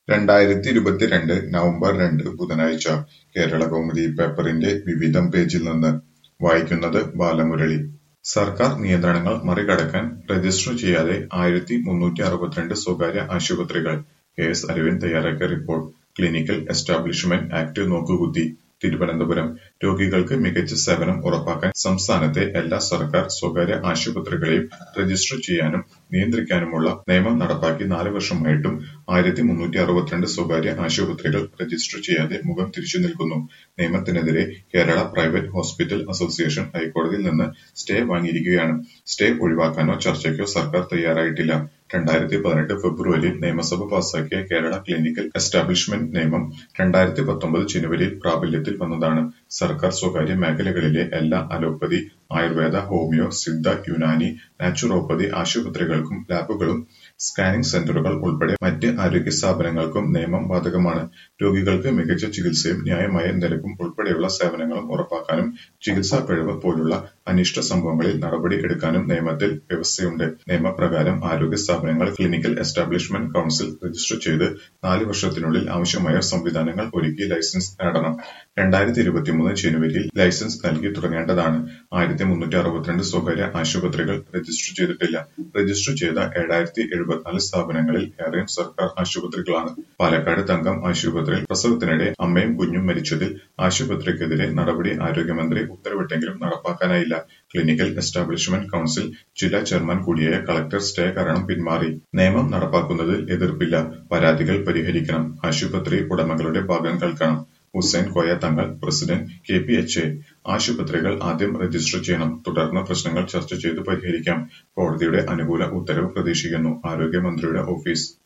രണ്ടായിരത്തി ഇരുപത്തിരണ്ട് നവംബർ രണ്ട് ബുധനാഴ്ച കേരളകൗമുദി പേപ്പറിന്റെ വിവിധം പേജിൽ നിന്ന് വായിക്കുന്നത് ബാലമുരളി. സർക്കാർ നിയന്ത്രണങ്ങൾ മറികടക്കാൻ രജിസ്റ്റർ ചെയ്യാതെ ആയിരത്തി മുന്നൂറ്റി അറുപത്തിരണ്ട് സ്വകാര്യ ആശുപത്രികൾ കെ എസ് അരവിന്ദ് തയ്യാറാക്കിയ റിപ്പോർട്ട് ക്ലിനിക്കൽ എസ്റ്റാബ്ലിഷ്മെന്റ് ആക്ട് നോക്കുകുത്തി തിരുവനന്തപുരം രോഗികൾക്ക് മികച്ച സേവനം ഉറപ്പാക്കാൻ സംസ്ഥാനത്തെ എല്ലാ സർക്കാർ സ്വകാര്യ ആശുപത്രികളെയും രജിസ്റ്റർ ചെയ്യാനും നിയന്ത്രിക്കാനുമുള്ള നിയമം നടപ്പാക്കി നാല് വർഷമായിട്ടും ആയിരത്തി മുന്നൂറ്റി അറുപത്തിരണ്ട് സ്വകാര്യ ആശുപത്രികൾ രജിസ്റ്റർ ചെയ്യാതെ മുഖം തിരിച്ചു നിൽക്കുന്നു. നിയമത്തിനെതിരെ കേരള പ്രൈവറ്റ് ഹോസ്പിറ്റൽ അസോസിയേഷൻ ഹൈക്കോടതിയിൽ നിന്ന് സ്റ്റേ വാങ്ങിയിരിക്കുകയാണ്. സ്റ്റേ ഒഴിവാക്കാനോ ചർച്ചയ്ക്കോ സർക്കാർ തയ്യാറായിട്ടില്ല. രണ്ടായിരത്തി പതിനെട്ട് ഫെബ്രുവരിയിൽ നിയമസഭ പാസാക്കിയ കേരള ക്ലിനിക്കൽ എസ്റ്റാബ്ലിഷ്മെന്റ് നിയമം രണ്ടായിരത്തി പത്തൊമ്പത് ജനുവരിയിൽ പ്രാബല്യത്തിൽ വന്നതാണ്. സർക്കാർ സ്വകാര്യ മേഖലകളിലെ എല്ലാ allopathy, Ayurveda, homeo, Siddha, Unani, naturopathy ആശുപത്രികൾക്കും ലാബുകളും സ്കാനിംഗ് സെന്ററുകൾ ഉൾപ്പെടെ മറ്റ് ആരോഗ്യ സ്ഥാപനങ്ങൾക്കും നിയമം ബാധകമാണ്. രോഗികൾക്ക് മികച്ച ചികിത്സയും ന്യായമായ നിരക്കും ഉൾപ്പെടെയുള്ള സേവനങ്ങളും ഉറപ്പാക്കാനും ചികിത്സാ പിഴവ് പോലുള്ള അനിഷ്ട സംഭവങ്ങളിൽ നടപടി എടുക്കാനും നിയമത്തിൽ വ്യവസ്ഥയുണ്ട്. നിയമപ്രകാരം ആരോഗ്യ സ്ഥാപനങ്ങൾ ക്ലിനിക്കൽ എസ്റ്റാബ്ലിഷ്മെന്റ് കൗൺസിൽ രജിസ്റ്റർ ചെയ്ത് നാല് വർഷത്തിനുള്ളിൽ ആവശ്യമായ സംവിധാനങ്ങൾ ഒരുക്കി ലൈസൻസ് നേടണം. രണ്ടായിരത്തി ഇരുപത്തിമൂന്ന് ജനുവരിയിൽ ലൈസൻസ് നൽകി തുടങ്ങേണ്ടതാണ്. ആയിരത്തി മുന്നൂറ്റി അറുപത്തിരണ്ട് സ്വകാര്യ ആശുപത്രികൾ രജിസ്റ്റർ ചെയ്തിട്ടില്ല. രജിസ്റ്റർ ചെയ്ത ഏഴായിരത്തി എഴുപത്തിനാല് സ്ഥാപനങ്ങളിൽ ഏറെയും സർക്കാർ ആശുപത്രികളാണ്. പാലക്കാട് തങ്കം ആശുപത്രിയിൽ പ്രസവത്തിനിടെ അമ്മയും കുഞ്ഞും മരിച്ചതിൽ ആശുപത്രിക്കെതിരെ നടപടി ആരോഗ്യമന്ത്രി ഉത്തരവിട്ടെങ്കിലും നടപ്പാക്കാനായില്ല. ക്ലിനിക്കൽ എസ്റ്റാബ്ലിഷ്മെന്റ് കൗൺസിൽ ജില്ലാ ചെയർമാൻ കൂടിയായ കളക്ടർ സ്റ്റേ കാരണം പിന്മാറി. നിയമം നടപ്പാക്കുന്നതിൽ എതിർപ്പില്ല. പരാതികൾ പരിഹരിക്കണം. ആശുപത്രി ഉടമകളുടെ ഭാഗം കേൾക്കണം. Hussain Koya Thangal, president, K P H A. ആശുപത്രികൾ ആദ്യം രജിസ്റ്റർ ചെയ്യണം. തുടർന്ന് പ്രശ്നങ്ങൾ ചർച്ച ചെയ്ത് പരിഹരിക്കാം. കോടതിയുടെ അനുകൂല ഉത്തരവ് പ്രതീക്ഷിക്കുന്നു. ആരോഗ്യമന്ത്രിയുടെ ഓഫീസ്